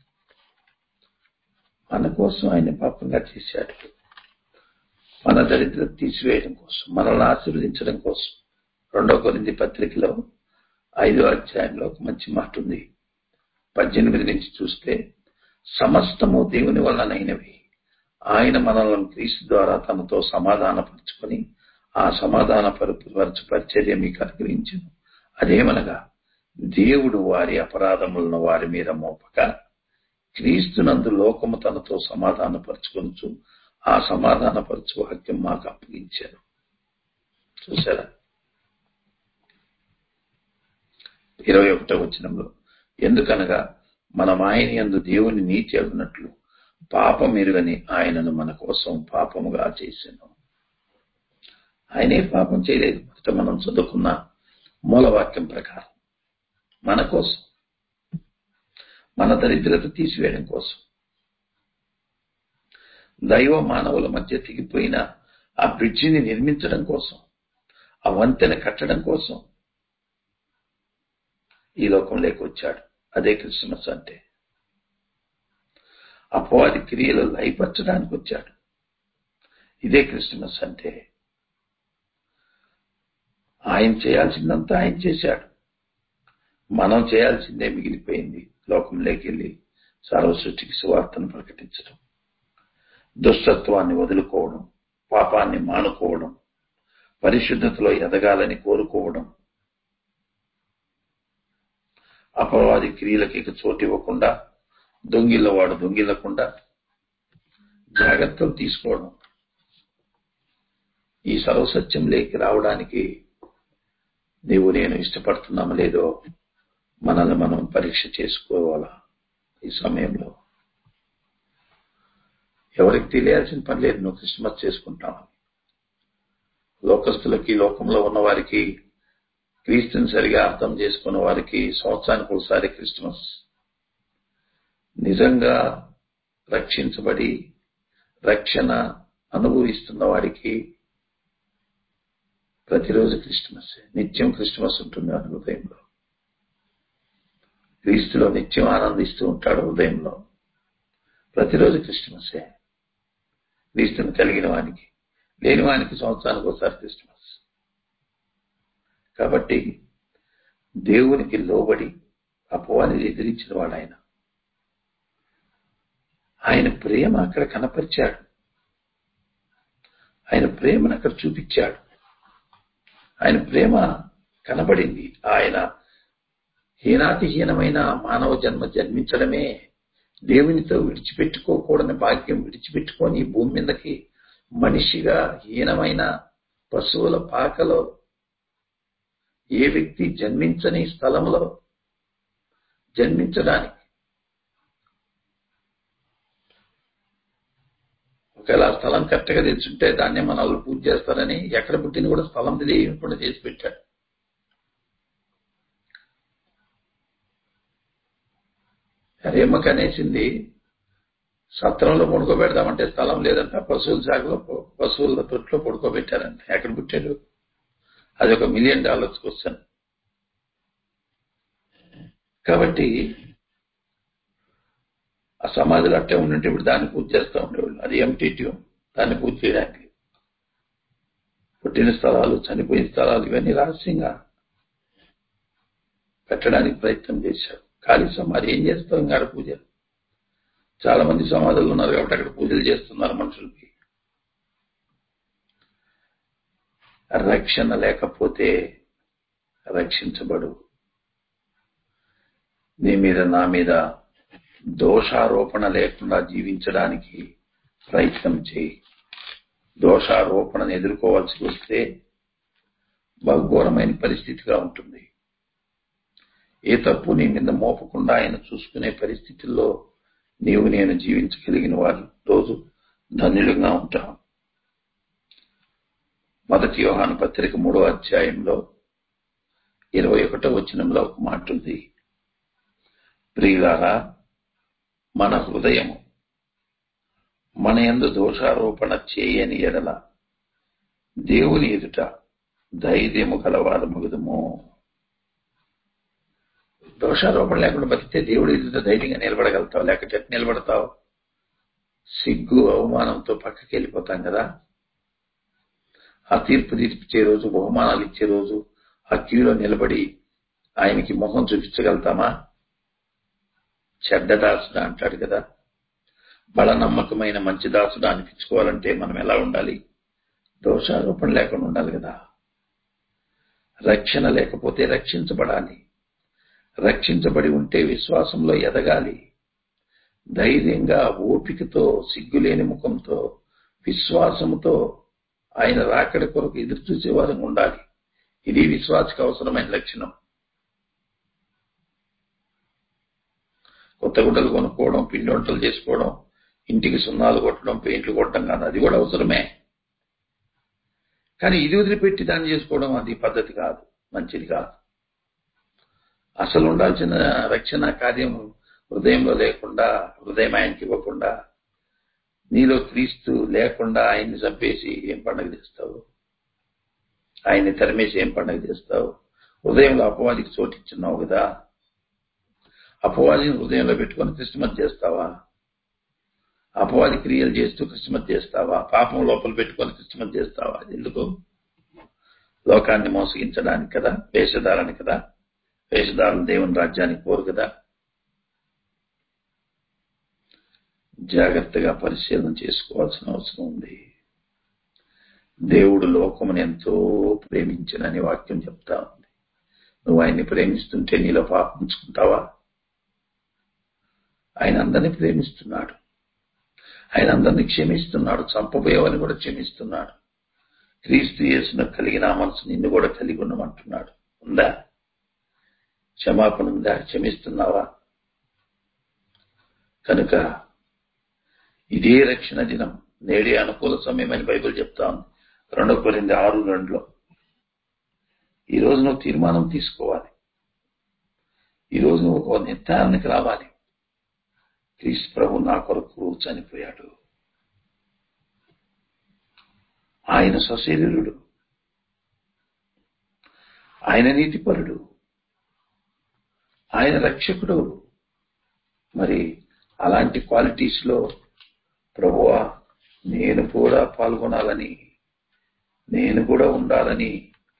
మన కోసం ఆయన పాపంగా చేశాడు మన దరిద్రత తీసివేయడం కోసం మనల్ని ఆశీర్వదించడం కోసం రెండో కొరింది పత్రికలో ఐదో అధ్యాయంలో ఒక మంచి మాట ఉంది పద్దెనిమిది నుంచి చూస్తే సమస్తము దేవుని వలనైనవి ఆయన మనల్ని క్రీస్తు ద్వారా తనతో సమాధానపరుచుకొని ఆ సమాధాన పరచు పరిచర్య మీకు అనుగ్రహించను అదేమనగా దేవుడు వారి అపరాధములను వారి మీద మోపక క్రీస్తునందు లోకము తనతో సమాధానపరుచుకొనుచు ఆ సమాధానపరచు వాక్యం మాకు అప్పగించారు చూసారా ఇరవై ఒకటో వచనంలో ఎందుకనగా మనం ఆయన ఎందు దేవుని నీతి అడినట్లు పాపం ఎరుగని ఆయనను మన కోసం పాపముగా చేశాను ఆయనే పాపం చేయలేదు మొదట మనం చదువుకున్న మూలవాక్యం ప్రకారం మన కోసం మన దరిద్రత తీసివేయడం కోసం దైవ మానవుల మధ్య తెగిపోయిన ఆ బ్రిడ్జిని నిర్మించడం కోసం ఆ వంతెన కట్టడం కోసం ఈ లోకంలోకి వచ్చాడు అదే క్రిస్మస్ అంటే అపవాది క్రియలు లయపరచడానికి వచ్చాడు ఇదే క్రిస్మస్ అంటే ఆయన చేయాల్సిందంతా ఆయన చేశాడు మనం చేయాల్సిందే మిగిలిపోయింది లోకంలోకి వెళ్ళి సర్వసృష్టికి సువార్తను ప్రకటించడం దుష్టత్వాన్ని వదులుకోవడం పాపాన్ని మానుకోవడం పరిశుద్ధతలో ఎదగాలని కోరుకోవడం అపవాది క్రియలకి ఇక చోటు ఇవ్వకుండా దొంగిల్ల వాడు దొంగిల్లకుండా జాగ్రత్తలు తీసుకోవడం ఈ సర్వసత్యంలోకి రావడానికి నీవు నేను ఇష్టపడుతున్నామో లేదో మనల్ని మనం పరీక్ష చేసుకోవాలా ఈ సమయంలో ఎవరికి తెలియాల్సిన పని లేదు నువ్వు క్రిస్మస్ చేసుకుంటామని లోకస్తులకి లోకంలో ఉన్న వారికి క్రీస్తుని సరిగా అర్థం చేసుకున్న వారికి సంవత్సరానికి ఒకసారి క్రిస్మస్ నిజంగా రక్షించబడి రక్షణ అనుభవిస్తున్న వాడికి ప్రతిరోజు క్రిస్మస్ నిత్యం క్రిస్మస్ ఉంటుంది వాడి హృదయంలో క్రీస్తులో నిత్యం ఆనందిస్తూ ఉంటాడు హృదయంలో ప్రతిరోజు క్రిస్మసే క్రీస్తుని కలిగిన వానికి లేని వానికి సంవత్సరానికి ఒకసారి క్రిస్మస్ కాబట్టి దేవునికి లోబడి అపవాదిని ఎదిరించిన వాడు ఆయన ఆయన ప్రేమ అక్కడ కనపరిచాడు ఆయన ప్రేమను అక్కడ చూపించాడు ఆయన ప్రేమ కనబడింది ఆయన హీనాతిహీనమైన మానవ జన్మ జన్మించడమే దేవునితో విడిచిపెట్టుకోకూడని భాగ్యం విడిచిపెట్టుకొని ఈ భూమి మీదకి మనిషిగా హీనమైన పశువుల పాకలో ఏ వ్యక్తి జన్మించని స్థలంలో జన్మించడానికి ఒకవేళ ఆ స్థలం కరెక్ట్గా తెలుసుంటే దాన్ని మన వాళ్ళు పూజ చేస్తారని ఎక్కడ పుట్టిన కూడా స్థలం తెలియకుండా చేసి పెట్టాడు రేమకు అనేసింది సత్రంలో పడుకోబెడదామంటే స్థలం లేదంట పశువుల శాఖలో పశువుల తొట్లో పడుకోబెట్టారంట ఎక్కడ పుట్టాడు అది ఒక మిలియన్ డాలర్స్ క్వశ్చన్ కాబట్టి ఆ సమాధిలో అట్టే ఉండింటే ఇప్పుడు దాన్ని పూజ చేస్తూ ఉండేవాళ్ళు అది ఎంటీటీ దాన్ని పూజ చేయడానికి పుట్టిన స్థలాలు చనిపోయిన స్థలాలు ఇవన్నీ రహస్యంగా పెట్టడానికి ప్రయత్నం చేశారు ఖాళీ సమాధి ఏం చేస్తాం ఇంకా పూజ చాలా మంది సమాధులు ఉన్నారు కాబట్టి అక్కడ పూజలు చేస్తున్నారు మనుషులకి రక్షణ లేకపోతే రక్షించబడు నీ మీద నా మీద దోషారోపణ లేకుండా జీవించడానికి ప్రయత్నం చేయి దోషారోపణను ఎదుర్కోవాల్సి వస్తే బహుఘోరమైన పరిస్థితిగా ఉంటుంది ఏ తప్పు నీ మీద మోపకుండా ఆయన చూసుకునే పరిస్థితుల్లో నీవు నేను జీవించగలిగిన వారు రోజు ధన్యులుగా ఉంటాం మొదటి యోహాను పత్రిక మూడో అధ్యాయంలో ఇరవై ఒకటో వచనంలో ఒక మాట ఉంది ప్రియులారా మన హృదయము మన ఎందు దోషారోపణ చేయని ఎడల దేవుని ఎదుట ధైర్యము గలవారు మగుదము దోషారోపణ లేకుండా బతికితే దేవుడి ఎదుట ధైర్యంగా నిలబడగలుగుతావు లేకపోతే ఎట్లా నిలబడతావు సిగ్గు అవమానంతో పక్కకి వెళ్ళిపోతాం కదా ఆ తీర్పు తీర్పిచ్చే రోజు బహుమానాలు ఇచ్చే రోజు ఆ క్యూలో నిలబడి ఆయనకి మొహం చూపించగలుగుతామా చెడ్డ దాసుడు అంటాడు కదా బల నమ్మకమైన మంచి దాసుడు అనిపించుకోవాలంటే మనం ఎలా ఉండాలి దోషారోపణ లేకుండా ఉండాలి కదా రక్షణ లేకపోతే రక్షించబడాలి రక్షించబడి ఉంటే విశ్వాసంలో ఎదగాలి ధైర్యంగా ఓపికతో సిగ్గులేని ముఖంతో విశ్వాసముతో ఆయన రాకడ కొరకు ఎదురు చూసే వారంగా ఉండాలి ఇది విశ్వాసకు అవసరమైన లక్షణం కొత్త గుడ్డలు కొనుక్కోవడం పిండి వంటలు చేసుకోవడం ఇంటికి సున్నాలు కొట్టడం పెయింట్లు కొట్టడం కాదు అది కూడా అవసరమే కానీ ఇది వదిలిపెట్టి దాన్ని చేసుకోవడం అది పద్ధతి కాదు మంచిది కాదు అసలు ఉండాల్సిన రక్షణ కార్యం హృదయంలో లేకుండా హృదయం ఆయనకి ఇవ్వకుండా నీలో క్రీస్తు లేకుండా ఆయన్ని చంపేసి ఏం పండగ చేస్తావు ఆయన్ని తరిమేసి ఏం పండగ చేస్తావు హృదయంలో అపవాదికి చోటిచ్చున్నావు కదా అపవాదిని హృదయంలో పెట్టుకొని క్రిస్మస్ చేస్తావా అపవాది క్రియలు చేస్తూ క్రిస్మస్ చేస్తావా పాపం లోపల పెట్టుకొని క్రిస్మస్ చేస్తావా ఎందుకు లోకాన్ని మోసగించడానికి కదా వేషధారని కదా వేషధారణ దేవుని రాజ్యానికి కోరు కదా జాగ్రత్తగా పరిశీలన చేసుకోవాల్సిన అవసరం ఉంది దేవుడు లోకముని ఎంతో ప్రేమించినని వాక్యం చెప్తా ఉంది నువ్వు ఆయన్ని ప్రేమిస్తుంటే నీలో పాపించుకుంటావా ఆయన అందరినీ ప్రేమిస్తున్నాడు ఆయన అందరినీ క్షమిస్తున్నాడు చంపబోయేవని కూడా క్షమిస్తున్నాడు క్రీస్తు యేసును కలిగిన మనసు నిన్ను కూడా కలిగి ఉండమంటున్నాడు ఉందా క్షమాపణ ఉందా క్షమిస్తున్నావా కనుక ఇదే రక్షణ దినం నేడే అనుకూల సమయం అని బైబిల్ చెప్తా ఉంది రెండో కొరింది ఆరు రెండులో ఈ రోజు నువ్వు తీర్మానం తీసుకోవాలి ఈ రోజు నువ్వు ఒక నిర్ధారణకి రావాలి క్రీస్తు ప్రభు నా కొరకు చనిపోయాడు ఆయన సశరీరుడు ఆయన నీతిపరుడు ఆయన రక్షకుడు మరి అలాంటి క్వాలిటీస్ లో ప్రభువా నేను కూడా పాల్గొనాలని నేను కూడా ఉండాలని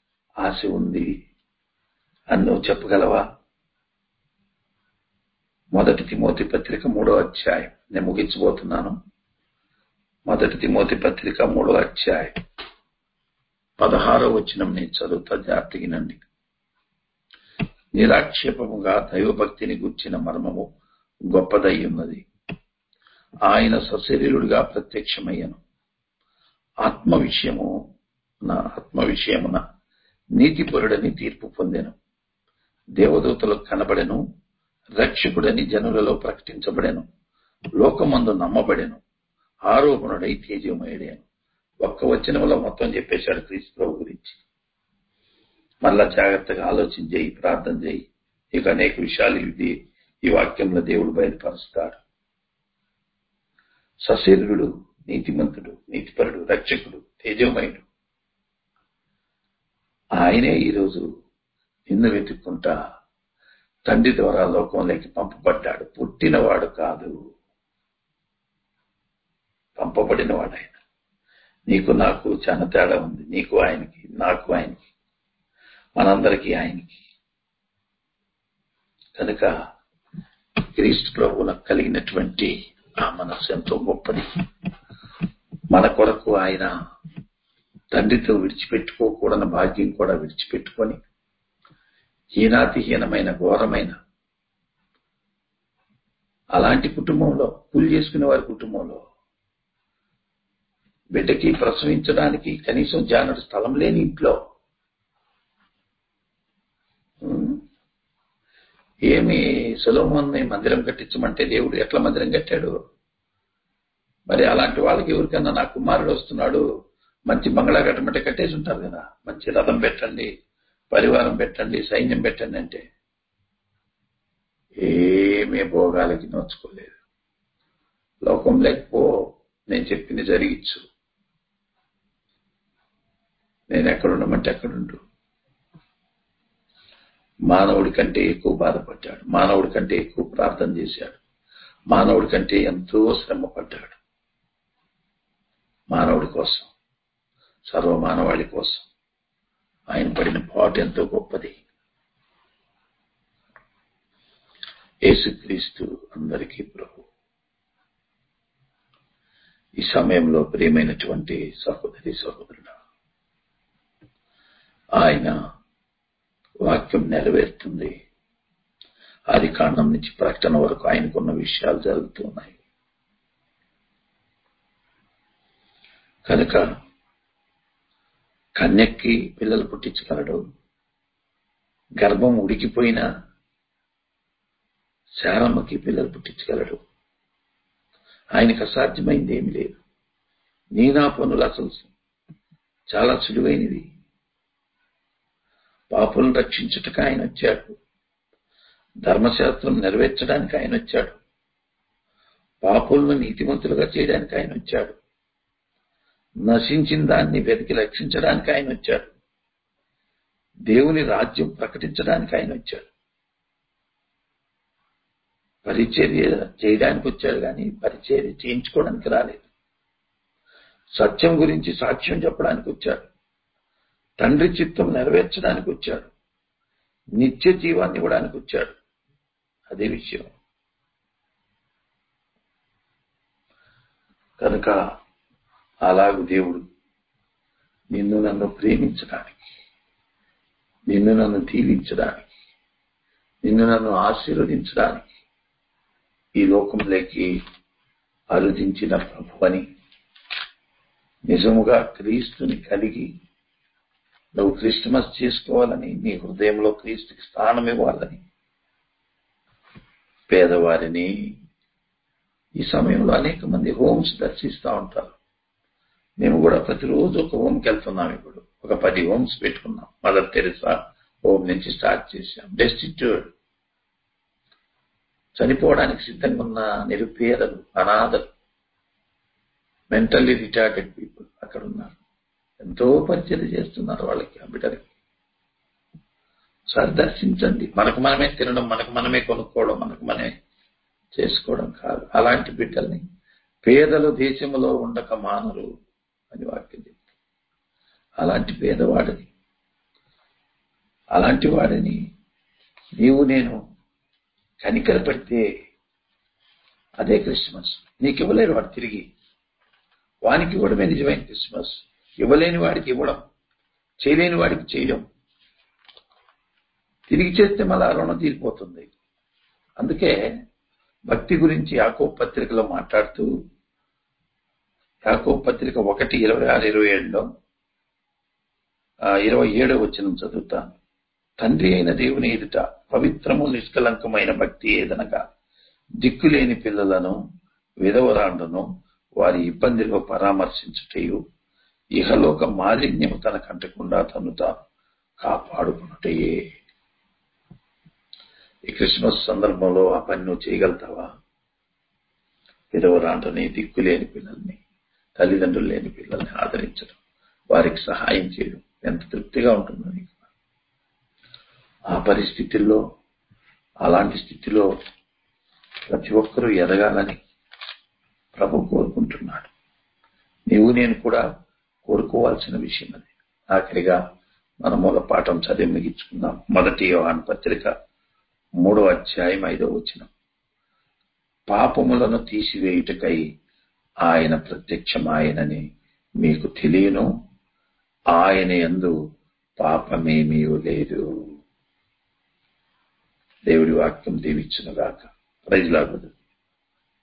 ఆశ ఉంది అని నువ్వు చెప్పగలవా మొదటి తిమోతి పత్రిక మూడో అధ్యాయం నేను ముగించబోతున్నాను మొదటి తిమోతి పత్రిక మూడో అధ్యాయం పదహారో వచనం నేను చదువుతా జాగ్రత్తగినండి నిరాక్షేపముగా దైవభక్తిని గుర్చిన మర్మము గొప్పదై ఉన్నది ఆయన సశరీరుడిగా ప్రత్యక్షమయ్యను ఆత్మ విషయము నా ఆత్మ విషయమున నీతిపరుడని తీర్పు పొందెను దేవదూతలకు కనబడెను రక్షకుడని జనులలో ప్రకటించబడెను లోకమందు నమ్మబడెను ఆరోపణుడై తేజమయ్యాను ఒక్క వచనంలో మొత్తం చెప్పేశాడు క్రీస్తు ప్రభు గురించి మళ్ళా జాగ్రత్తగా ఆలోచన చేయి ప్రార్థన చేయి ఇక అనేక విషయాలు ఇది ఈ వాక్యంలో దేవుడు బయలుపరుస్తాడు సశరీరుడు నీతిమంతుడు నీతిపరుడు రక్షకుడు తేజోమయుడు ఆయనే ఈరోజు నిన్ను వెతుక్కుంటా తండ్రి ద్వారా లోకంలోకి పంపబడ్డాడు పుట్టినవాడు కాదు పంపబడినవాడు ఆయన నీకు నాకు చాలా తేడా ఉంది నీకు ఆయనకి నాకు ఆయనకి మనందరికీ ఆయనకి కనుక క్రీస్తు ప్రభువులకు కలిగినటువంటి ఆ మనస్సు ఎంతో గొప్పది మన కొరకు ఆయన తండ్రితో విడిచిపెట్టుకోకూడని భాగ్యం కూడా విడిచిపెట్టుకొని హీనాతిహీనమైన ఘోరమైన అలాంటి కుటుంబంలో కూలి చేసుకునే వారి కుటుంబంలో బిడ్డకి ప్రసవించడానికి కనీసం జానడు స్థలం లేని ఇంట్లో ఏమి సులభమని మందిరం కట్టించమంటే దేవుడు ఎట్లా మందిరం కట్టాడు మరి అలాంటి వాళ్ళకి ఎవరికన్నా నా కుమారుడు వస్తున్నాడు మంచి బంగ్లా కట్టమంటే కట్టేసి ఉంటారు కదా మంచి రథం పెట్టండి పరివారం పెట్టండి సైన్యం పెట్టండి అంటే ఏమీ భోగాలకి నోచుకోలేదు లోకం లేకపో నేను చెప్పింది జరిగించు నేను ఎక్కడుండమంటే ఎక్కడుండు మానవుడి కంటే ఎక్కువ బాధపడ్డాడు మానవుడి కంటే ఎక్కువ ప్రార్థన చేశాడు మానవుడి కంటే ఎంతో శ్రమ పడ్డాడు మానవుడి కోసం సర్వ మానవాళి కోసం ఆయన పడిన పాటు ఎంతో గొప్పది యేసుక్రీస్తు అందరికీ ప్రభు ఈ సమయంలో ప్రియమైనటువంటి సహోదరి సహోదరుడు ఆయన వాక్యం నెరవేరుతుంది ఆది కాండం నుంచి ప్రకటన వరకు ఆయనకున్న విషయాలు జరుగుతున్నాయి కనుక కన్యక్కి పిల్లలు పుట్టించగలడు గర్భం ఉడికిపోయినా శారమ్మకి పిల్లలు పుట్టించగలడు ఆయనకు అసాధ్యమైంది ఏమి లేదు నీ నా పనులు అసలు చాలా సులువైనవి పాపులను రక్షించుటకు ఆయన వచ్చాడు ధర్మశాస్త్రం నెరవేర్చడానికి ఆయన వచ్చాడు పాపులను నీతిమంతులుగా చేయడానికి ఆయన వచ్చాడు నశించిన దాన్ని వెతికి రక్షించడానికి ఆయన వచ్చాడు దేవుని రాజ్యం ప్రకటించడానికి ఆయన వచ్చాడు పరిచర్య చేయడానికి వచ్చాడు కానీ పరిచర్య చేయించుకోవడానికి రాలేదు సత్యం గురించి సాక్ష్యం చెప్పడానికి వచ్చాడు తండ్రి చిత్తం నెరవేర్చడానికి వచ్చాడు నిత్య జీవాన్ని ఇవ్వడానికి వచ్చాడు అదే విషయం కనుక అలాగు దేవుడు నిన్ను నన్ను ప్రేమించడానికి నిన్ను నన్ను దీవించడానికి నిన్ను నన్ను ఆశీర్వదించడానికి ఈ లోకంలోకి అరుదించిన ప్రభువని నిజముగా క్రీస్తుని కలిగి నువ్వు క్రిస్టమస్ చేసుకోవాలని నీ హృదయంలో క్రీస్తుకి స్థానం ఇవ్వాలని పేదవారిని ఈ సమయంలో అనేక మంది హోమ్స్ దర్శిస్తూ ఉంటారు మేము కూడా ప్రతిరోజు ఒక హోమ్కి వెళ్తున్నాం ఇప్పుడు ఒక పది హోమ్స్ పెట్టుకున్నాం మదర్ తెరిసా హోమ్ నుంచి స్టార్ట్ చేశాం డెస్టిట్యూడ్ చనిపోవడానికి సిద్ధంగా ఉన్న నిరుపేదలు అనాథలు మెంటల్లీ రిటార్డెడ్ పీపుల్ అక్కడ ఉన్నారు ఎంతో పరిచయం చేస్తున్నారు వాళ్ళకి ఆ బిడ్డలకి సార్ దర్శించండి మనకు మనమే తినడం మనకు మనమే కొనుక్కోవడం మనకు మనమే చేసుకోవడం కాదు అలాంటి బిడ్డల్ని పేదలు దేశంలో ఉండక మానరు అని వాక్యం చెప్తుంది అలాంటి పేదవాడిని అలాంటి వాడిని నీవు నేను కనికరపడితే అదే క్రిస్మస్ నీకు ఇవ్వలేరు వాడు తిరిగి వానికి ఇవ్వడమే నిజమైన క్రిస్మస్ ఇవ్వలేని వాడికి ఇవ్వడం చేయలేని వాడికి చేయడం తిరిగి చేస్తే మళ్ళా రుణం తీరిపోతుంది అందుకే భక్తి గురించి యాకో పత్రికలో మాట్లాడుతూ యాకో పత్రిక ఒకటి ఇరవై ఆరు ఇరవై ఏడులో ఇరవై ఏడో వచ్చిన చదువుతాను తండ్రి అయిన దేవుని ఎదుట పవిత్రము నిష్కలంకమైన భక్తి ఏదనగా దిక్కులేని పిల్లలను విధవరాండును వారి ఇబ్బందిలో పరామర్శించుటయు ఇహలోక మాలిన్యము తన కంటకుండా తను తాను కాపాడుకున్నటయే ఈ క్రిస్మస్ సందర్భంలో ఆ పని నువ్వు చేయగలుగుతావా విధవరాంటని దిక్కులేని పిల్లల్ని తల్లిదండ్రులు లేని పిల్లల్ని ఆదరించడం వారికి సహాయం చేయడం ఎంత తృప్తిగా ఉంటుందో నీకు ఆ పరిస్థితుల్లో అలాంటి స్థితిలో ప్రతి ఒక్కరూ ఎదగాలని ప్రభు కోరుకుంటున్నాడు నీవు నేను కూడా కోరుకోవాల్సిన విషయం అది ఆఖరిగా మన మూల పాఠం చదివి ముగించుకుందాం మొదటి యోహాన్ పత్రిక మూడో అధ్యాయం ఐదో వచ్చిన పాపములను తీసివేయుటకై ఆయన ప్రత్యక్షమాయనని మీకు తెలియను ఆయన ఎందు పాపమేమీ లేదు దేవుడి వాక్యం దీవించునుగాక ప్రైజ్ లాగదు